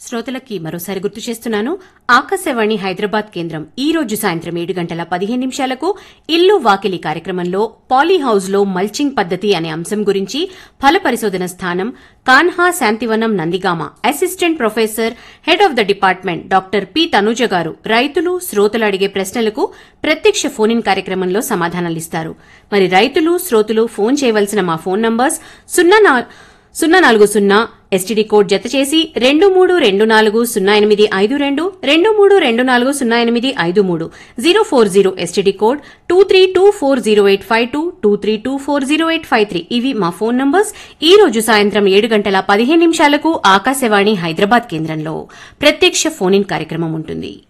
శ్రోతలకి మరోసారి గుర్తు చేస్తున్నాను ఆకాశవాణి హైదరాబాద్ కేంద్రం ఈ రోజు సాయంత్రం ఏడు గంటల పదిహేను నిమిషాలకు ఇల్లు వాకిలి కార్యక్రమంలో పాలీ హౌస్ లో మల్చింగ్ పద్దతి అనే అంశం గురించి ఫల పరిశోధన స్థానం Kanha Shantivanam Nandigama assistant professor head of the department doctor P Tanuja గారు రైతులు శ్రోతలు అడిగే ప్రశ్నలకు ప్రత్యక్ష ఫోన్ ఇన్ కార్యక్రమంలో సమాధానాలిస్తారు మరి రైతులు శ్రోతలు ఫోన్ చేయవలసిన మా ఫోన్ నంబర్స్ సున్నా నా- సున్నా నాలుగు సున్నా ఎస్టీడీ కోడ్ జత చేసి రెండు మూడు రెండు నాలుగు సున్నా ఎనిమిది ఐదు రెండు రెండు మూడు రెండు నాలుగు సున్నా ఎనిమిది ఐదు మూడు zero four zero STD code two three two four zero eight five two two three two four zero eight five three ఇవి మా ఫోన్ నంబర్స్ ఈ రోజు సాయంత్రం ఏడు గంటల పదిహేను నిమిషాలకు ఆకాశవాణి హైదరాబాద్ కేంద్రంలో ప్రత్యక్ష ఫోన్ ఇన్ కార్యక్రమం ఉంటుంది